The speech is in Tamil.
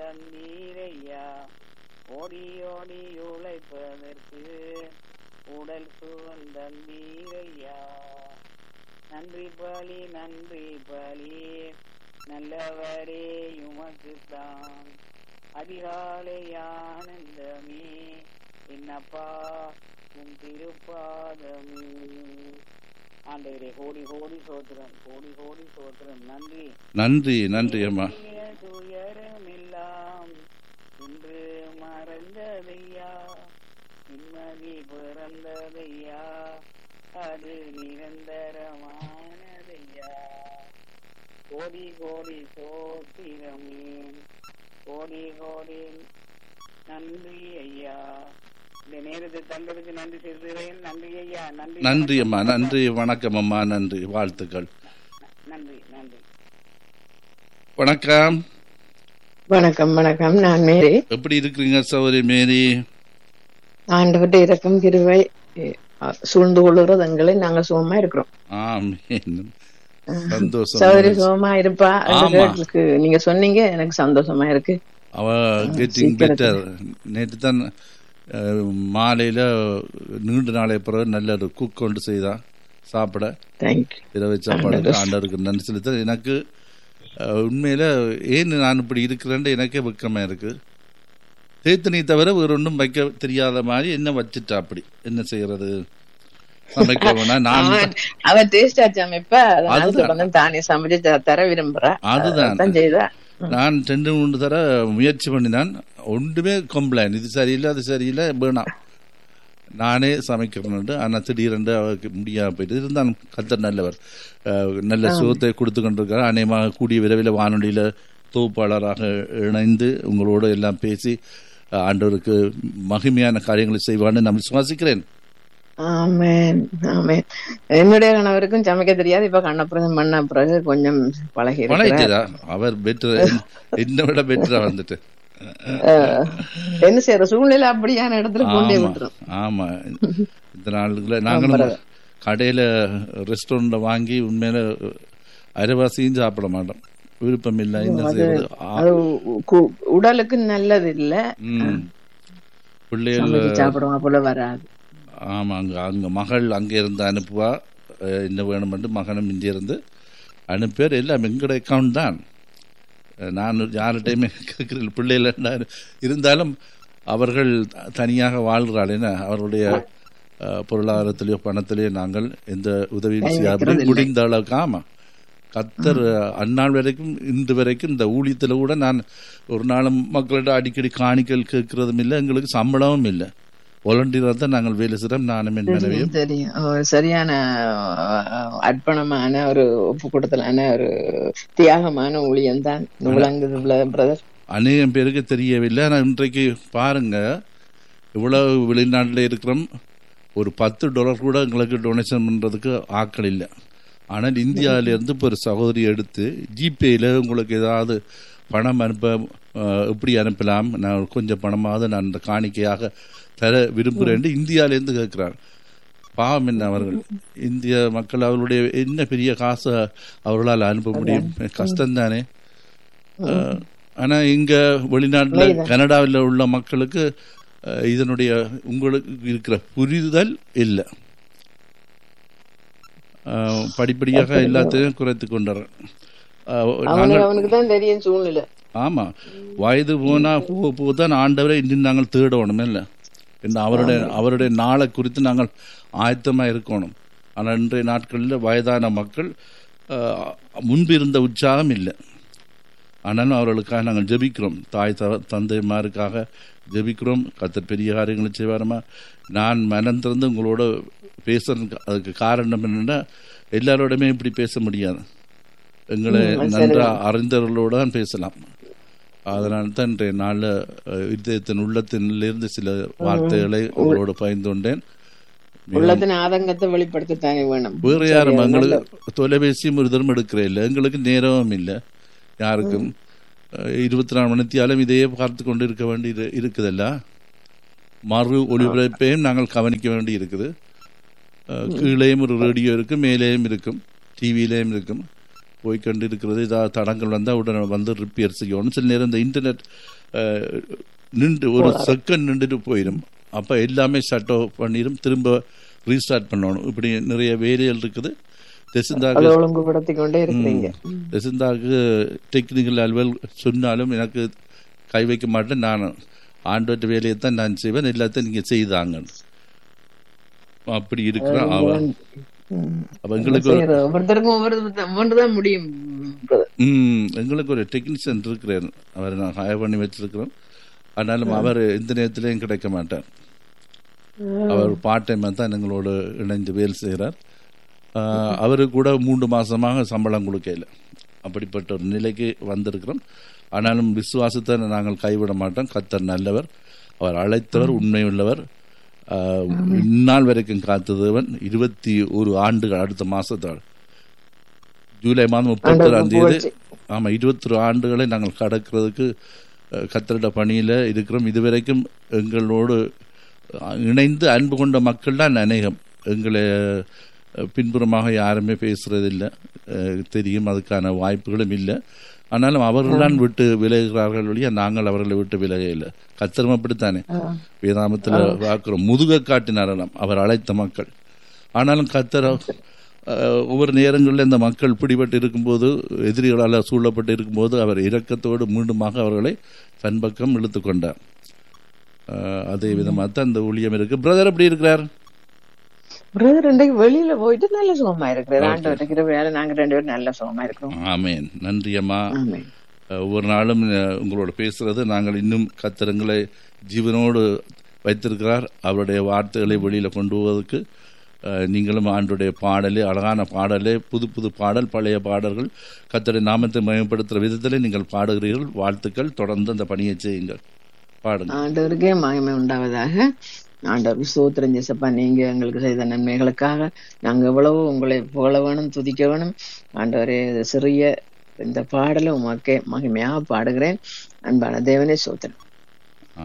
தந்தீரையா ஓடி ஓடி உழைப்பதற்கு உடல் சுகம் தந்தீரையா நன்றி பலி நன்றி பலி நல்லவரே உமக்குத்தான் அதிகாலை ஆனந்தமே என்னப்பா உன் திருப்பாதமே ஆண்டவரே கோடி கோடி சோத்திரம் கோடி கோடி சோத்திரம் நன்றி நன்றி நன்றி அம்மா தீய துயரமெல்லாம் இன்று மறந்ததையா நிம்மதி பிறந்ததையா அது நிரந்தரமானதையா கோடி கோடி சோத்திரமே கோடி கோடி நன்றி ஐயா இந்த நேரத்தை தந்ததுக்கு நன்றி செலுத்துகிறேன் நன்றி ஐயா நன்றி நன்றி அம்மா நன்றி வணக்கம் அம்மா நன்றி வாழ்த்துக்கள் நன்றி நன்றி வணக்கம் வணக்கம் வணக்கம் நான் மேரி எப்படி இருக்கிறீங்க சௌரி மேரி ஆண்டவர்கிட்ட இறக்கம் கிருவை அஹ், சூழ்ந்து கொள்ளுறது எங்களை நாங்க சுகமா இருக்கிறோம் ஆமீன் சந்தோஷம் சௌதரி சுகமா இருப்பா ஆமா. எங்களுக்கு நீங்க சொன்னீங்க எனக்கு சந்தோஷமா இருக்கு அவ கெட்டிங் பெட்டர் நேற்று தான் அஹ், மாலையில நீண்ட நாளை பிறகு நல்ல ஒரு குக் கொண்டு செய்தா சாப்பிட தேங்க்யூ இரவு சாப்பாடு ஆண்டவருக்கு நன்றி செலுத்த எனக்கு அஹ், உண்மையில ஏன் நான் இப்படி இருக்கிறேன்னு எனக்கே வெக்கமா இருக்கு தேத்தனி தவிர வேற ஒன்றும் வைக்க தெரியாத மாதிரி என்ன வச்சுட்டா அப்படி என்ன செய்யறது சமைக்க வேணா நான் அவ டேஸ்ட் ஆச்சாம இப்ப அதனால அதுதான். தொடர்ந்து தானே சமைச்சு த- தர விரும்புறா அதுதான். அதான் செய்தா நான் ரெண்டு மூணு தர முயற்சி பண்ணினான் ஒன்றுமே கம்ப்ளைண்ட் இது சரியில்லை அது சரியில்லை வேணாம் நானே சமைக்கிறேன் ஆனால் திடீரென்று அவருக்கு முடியாம போயிட்டு இருந்தாலும் கத்தர் நல்லவர் அஹ், நல்ல சுகத்தை கொடுத்து கொண்டிருக்கார் அநேகமாக கூடிய விரைவில் வானொலியில் தொகுப்பாளராக இணைந்து உங்களோடு எல்லாம் பேசி அஹ், ஆண்டவருக்கு மகிமையான காரியங்களை செய்வான்னு நான் விசுவாசிக்கிறேன் ஆமேன் ஆமேன் என்னுடைய கணவருக்கும் சமைக்க தெரியாது இப்ப கண்ணப்புறம் பண்ண பிறகு கொஞ்சம் பழகி இருக்கிறார். பழகிட்டதா அவர் பெட்டர் என்னை விட பெட்டரா வந்துட்டு அஹ், என்ன செய்யற சூழ்நிலை அப்படியான இடத்துல கொண்டே ஆமா விட்டுரும் ஆமா இந்த நாளுக்குள்ள நாங்களும் கடையில ரெஸ்டாரண்ட்ல வாங்கி உண்மையில அரைவாசியும் சாப்பிட மாட்டோம் விருப்பம் இல்லை என்ன செய்யறது ஆ, அது கு- உடலுக்கு நல்லது இல்ல ம். பிள்ளைகள் சமைச்சு சாப்பிடுவோம் போல வராது ஆமா அங்க அங்க மகள் அங்க இருந்து அனுப்புவா அஹ், என்ன வேணுமென்று மகனும் இங்கே இருந்து அனுப்பியார் எல்லாம் எங்கட அக்கௌண்ட் தான் அஹ், நான் யார்கிட்டையுமே கேட்கிறேன் பிள்ளைகள் நான் இருந்தாலும் அவர்கள் தனியாக வாழ்கிறாள் என்ன அவருடைய அஹ், பொருளாதாரத்திலேயோ பணத்திலேயோ நாங்கள் எந்த உதவியும் செய்யாமல் முடிந்த அளவுக்கு ஆமா கத்தர் அந்நாள் வரைக்கும் இன்று வரைக்கும் இந்த ஊழியத்தில் கூட நான் ஒரு நாளும் மக்கள்கிட்ட அடிக்கடி காணிக்கல் கேட்கறதும் இல்லை எங்களுக்கு சம்பளமும் இல்லை வாலண்டியராக தான் நாங்கள் வேலை செய்கிறோம் நானும் என் மனைவியும் தெரியும் ஒரு சரியான அஹ், அர்ப்பணமான ஒரு ஒப்பு கொடுத்தலான ஒரு தியாகமான ஊழியம் தான் விளங்குது பிரதர் அநேகம் பேருக்கு தெரியவில்லை ஆனால் இன்றைக்கு பாருங்க இவ்வளவு வெளிநாட்டில் இருக்கிறோம் ஒரு பத்து டாலர் கூட எங்களுக்கு டொனேஷன் பண்ணுறதுக்கு ஆட்கள் இல்லை ஆனால் இந்தியாவிலேருந்து இப்போ ஒரு சகோதரி எடுத்து ஜிபேயில் உங்களுக்கு ஏதாவது பணம் அனுப்ப அஹ், எப்படி அனுப்பலாம் நான் கொஞ்சம் பணமாவது நான் இந்த காணிக்கையாக தர விரும்புகிறேன் இந்தியாவிலேருந்து கேட்குறாங்க பாவம் என்ன அவர்கள் இந்திய மக்கள் அவர்களுடைய என்ன பெரிய காசை அவர்களால் அனுப்ப முடியும் கஷ்டம் தானே ஆனா இங்க வெளிநாட்டுல கனடாவில் உள்ள மக்களுக்கு அஹ், இதனுடைய உங்களுக்கு இருக்கிற புரிதல் இல்லை அஹ், படிப்படியாக எல்லாத்தையும் குறைத்து கொண்டார் அவனுக்கு அவனுக்கு தான் தெரியும் சூழ்நிலை ஆமா வயது போனா போக போக தான் ஆண்டவரை இன்னும் நாங்கள் தேடணும் இல்லை என்ன அவருடைய அவருடைய நாளை குறித்து நாங்கள் ஆயத்தமா இருக்கணும் ஆனால் இன்றைய நாட்களில் வயதான மக்கள் அஹ், முன்பு இருந்த உற்சாகம் இல்லை ஆனாலும் அவர்களுக்காக நாங்கள் ஜெபிக்கிறோம் தாய் த தந்தைமாருக்காக ஜெபிக்கிறோம் கத்தர் பெரிய காரியங்களை செய்வாரமா நான் மனம் திறந்து உங்களோட பேசுறதுக்கு அதுக்கு காரணம் என்னன்னா எல்லாரோடமே இப்படி பேச முடியாது எங்களை நன்றா அறிந்தவர்களோடு தான் பேசலாம் அதனால தான் இன்றைய நாளில் அஹ், இதயத்தின் உள்ளத்திலிருந்து சில வார்த்தைகளை உங்களோடு பகிர்ந்து கொண்டேன் உள்ளத்தின் ஆதங்கத்தை வெளிப்படுத்தத்தானே வேணும் வேற யாரும் எங்களுக்கு தொலைபேசியும் ஒரு தரம் எடுக்கிறேன் இல்லை எங்களுக்கு நேரமும் இல்லை யாருக்கும் அஹ், இருபத்தி நாலு மணித்தியாலும் இதையே பார்த்து கொண்டு இருக்க வேண்டி இரு- இருக்குதல்ல மறு ஒளிபரப்பையும் நாங்கள் கவனிக்க வேண்டி இருக்குது அஹ், கீழேயும் ஒரு ரேடியோ இருக்கும் மேலேயும் இருக்கும் டிவியிலேயும் இருக்கும் போய் கொண்டு இருக்கிறது ஏதாவது தடங்கள் வந்தால் உடனே வந்து ரிப்பேர் செய்யணும் சில நேரம் இந்த இன்டர்நெட் அஹ், நின்று ஒரு செகண்ட் நின்றுட்டு போயிடும் அப்போ எல்லாமே ஷட் ஆஃப் பண்ணிடும் திரும்ப ரீஸ்டார்ட் பண்ணணும் இப்படி நிறைய வேலைகள் இருக்குது ஜெசிந்தாக்கு அதை ஒழுங்குபடுத்தி கொண்டே இருக்கிறீங்க ஜெசிந்தாக்கு டெக்னிக்கல் அலுவல் சொன்னாலும் எனக்கு கை வைக்க மாட்டேன் நான் ஆண்டோட்ட வேலையை தான் நான் செய்வேன் எல்லாத்தையும் நீங்க செய்தாங்க அப்படி இருக்கிறான் அவன் ம். அப்ப எங்களுக்கு ஒரு- செய்யறது. ஒவ்வொருத்தருக்கும் ஒவ்வொரு ஒவ்வொன்றுதான் முடியும் brother. ம், எங்களுக்கு ஒரு டெக்னீஷியன் இருக்கிறார் அவரை நான் ஹயர் பண்ணி வச்சிருக்கிறோம் ஆனாலும் அவர் எந்த நேரத்திலையும் கிடைக்க மாட்டார் அவர் பார்ட் டைமாக தான் எங்களோட இணைந்து வேலை செய்கிறார் அவரு கூட மூன்று மாசமாக சம்பளம் கொடுக்கல அப்படிப்பட்ட ஒரு நிலைக்கு வந்திருக்கிறோம் ஆனாலும் விசுவாசத்தை நாங்கள் கைவிட மாட்டோம் கத்தர் நல்லவர் அவர் அழைத்தவர் உண்மையுள்ளவர் ஆஹ், இந்நாள் வரைக்கும் காத்ததவன் இருபத்தி ஒரு ஆண்டுகள் அடுத்த மாசத்தால் ஜூலை மாதம் முப்பத்தொராம் தேதி ஆமா இருபத்தி ஒரு ஆண்டுகளை நாங்கள் கடக்கிறதுக்கு அஹ், கத்தரிட பணியில இருக்கிறோம் இதுவரைக்கும் எங்களோடு அஹ், இணைந்து அன்பு கொண்ட மக்கள் தான் அநேகம் எங்களை அஹ், பின்புறமாக யாருமே பேசுறதில்லை அஹ், தெரியும் அதுக்கான வாய்ப்புகளும் இல்லை ஆனாலும் அவர்கள் தான் விட்டு விலகுகிறார்கள் வழியா நாங்கள் அவர்களை விட்டு விலக இல்லை கத்தரும் அப்படித்தானே வேதாமத்தில் பார்க்கிறோம் முதுக காட்டினாராம் அவர் அழைத்த மக்கள் ஆனாலும் கத்தர் அஹ், ஒவ்வொரு நேரங்களில் இந்த மக்கள் பிடிபட்டு இருக்கும்போது எதிரிகளால் சூழப்பட்டு இருக்கும்போது அவர் இரக்கத்தோடு மீண்டுமாக அவர்களை தன் பக்கம் இழுத்து கொண்டார் அஹ், அதே விதமாக தான் இந்த ஊழியம் இருக்கு பிரதர் எப்படி இருக்கிறார் brother இன்றைக்கு வெளியில போயிட்டு நல்ல சுகமா இருக்கிறார் ஆண்டவர் இருக்கிற வேலை நாங்க ரெண்டு பேரும் நல்ல சுகமா இருக்கிறோம் ஆமேன் நன்றி அம்மா ஆமென். அஹ், ஒவ்வொரு நாளும் அஹ், உங்களோட பேசுறது நாங்கள் இன்னும் கத்திரங்களை ஜீவனோடு வைத்திருக்கிறார் அவருடைய வார்த்தைகளை வெளியில கொண்டு போவதற்கு அஹ், நீங்களும் ஆண்டுடைய பாடலே அழகான பாடலே புது புது பாடல் பழைய பாடல்கள் கத்தருடைய நாமத்தை மயப்படுத்துகிற விதத்திலே நீங்கள் பாடுகிறீர்கள் வாழ்த்துக்கள் தொடர்ந்து அந்த பணியை செய்யுங்கள் பாடுங்க ஆண்டவருக்கே மகிமை உண்டாவதாக ஆண்டவர் சோத்திரம் ஜெசப்பா நீங்க எங்களுக்கு செய்த நன்மைகளுக்காக நாங்க எவ்வளவு உங்களை புகழ வேணும் துதிக்க வேணும் ஆண்டவரே இது சிறிய இந்த பாடலை உமக்கே மகிமையாக பாடுகிறேன் அன்பான தேவனே சோத்திரம்